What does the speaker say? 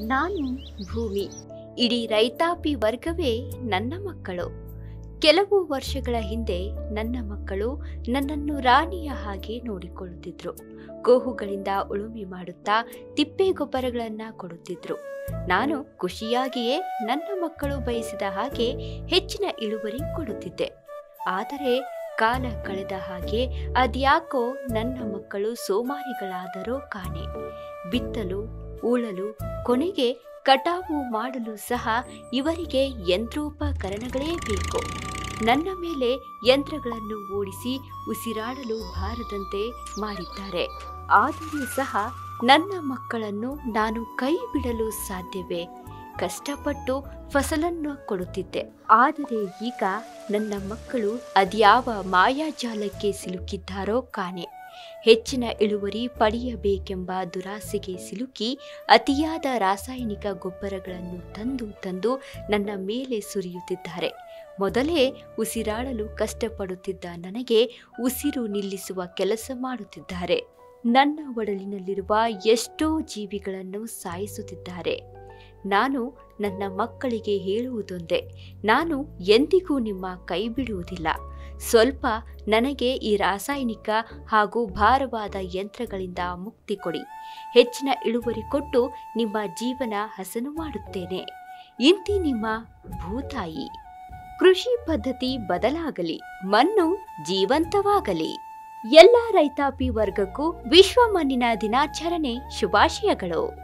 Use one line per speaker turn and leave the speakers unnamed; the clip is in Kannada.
ನಾನು ಭೂಮಿ ಇಡೀ ರೈತಾಪಿ ವರ್ಗವೇ ನನ್ನ ಮಕ್ಕಳು ಕೆಲವು ವರ್ಷಗಳ ಹಿಂದೆ ನನ್ನ ಮಕ್ಕಳು ನನ್ನನ್ನು ರಾಣಿಯ ಹಾಗೆ ನೋಡಿಕೊಳ್ಳುತ್ತಿದ್ರು ಗೋಹುಗಳಿಂದ ಉಳುಮೆ ಮಾಡುತ್ತಾ ತಿಪ್ಪೆ ಗೊಬ್ಬರಗಳನ್ನ ಕೊಡುತ್ತಿದ್ರು ನಾನು ಖುಷಿಯಾಗಿಯೇ ನನ್ನ ಮಕ್ಕಳು ಬಯಸಿದ ಹಾಗೆ ಹೆಚ್ಚಿನ ಇಳುವರಿ ಕೊಡುತ್ತಿದ್ದೆ ಆದರೆ ಕಾಲ ಕಳೆದ ಹಾಗೆ ಅದ್ಯಾಕೋ ನನ್ನ ಮಕ್ಕಳು ಸೋಮಾರಿಗಳಾದರೋ ಕಾಣೆ ಬಿತ್ತಲು ಉಳಲು ಕೊನೆಗೆ ಕಟಾವು ಮಾಡಲು ಸಹ ಇವರಿಗೆ ಯಂತ್ರೋಪಕರಣಗಳೇ ಬೇಕು ನನ್ನ ಮೇಲೆ ಯಂತ್ರಗಳನ್ನು ಓಡಿಸಿ ಉಸಿರಾಡಲು ಬಾರದಂತೆ ಮಾಡಿದ್ದಾರೆ ಆದರೂ ಸಹ ನನ್ನ ಮಕ್ಕಳನ್ನು ನಾನು ಕೈ ಬಿಡಲು ಸಾಧ್ಯವೇ ಕಷ್ಟಪಟ್ಟು ಫಸಲನ್ನು ಕೊಡುತ್ತಿದ್ದೆ ಆದರೆ ಈಗ ನನ್ನ ಮಕ್ಕಳು ಅದ್ಯಾವ ಮಾಯಾಜಾಲಕ್ಕೆ ಸಿಲುಕಿದ್ದಾರೋ ಕಾಣೆ ಹೆಚ್ಚಿನ ಇಳುವರಿ ಪಡೆಯಬೇಕೆಂಬ ದುರಾಸೆಗೆ ಸಿಲುಕಿ ಅತಿಯಾದ ರಾಸಾಯನಿಕ ಗೊಬ್ಬರಗಳನ್ನು ತಂದು ತಂದು ನನ್ನ ಮೇಲೆ ಸುರಿಯುತ್ತಿದ್ದಾರೆ ಮೊದಲೇ ಉಸಿರಾಡಲು ಕಷ್ಟಪಡುತ್ತಿದ್ದ ನನಗೆ ಉಸಿರು ನಿಲ್ಲಿಸುವ ಕೆಲಸ ಮಾಡುತ್ತಿದ್ದಾರೆ ನನ್ನ ಒಡಲಿನಲ್ಲಿರುವ ಎಷ್ಟೋ ಜೀವಿಗಳನ್ನು ಸಾಯಿಸುತ್ತಿದ್ದಾರೆ ನಾನು ನನ್ನ ಮಕ್ಕಳಿಗೆ ಹೇಳುವುದೊಂದೇ ನಾನು ಎಂದಿಗೂ ನಿಮ್ಮ ಕೈ ಬಿಡುವುದಿಲ್ಲ ಸ್ವಲ್ಪ ನನಗೆ ಈ ರಾಸಾಯನಿಕ ಹಾಗೂ ಭಾರವಾದ ಯಂತ್ರಗಳಿಂದ ಮುಕ್ತಿ ಕೊಡಿ ಹೆಚ್ಚಿನ ಇಳುವರಿ ಕೊಟ್ಟು ನಿಮ್ಮ ಜೀವನ ಹಸನು ಮಾಡುತ್ತೇನೆ ಇಂತಿ ನಿಮ್ಮ ಭೂತಾಯಿ ಕೃಷಿ ಪದ್ಧತಿ ಬದಲಾಗಲಿ ಮಣ್ಣು ಜೀವಂತವಾಗಲಿ ಎಲ್ಲ ರೈತಾಪಿ ವರ್ಗಕ್ಕೂ ವಿಶ್ವ ಮಣ್ಣಿನ ದಿನಾಚರಣೆ ಶುಭಾಶಯಗಳು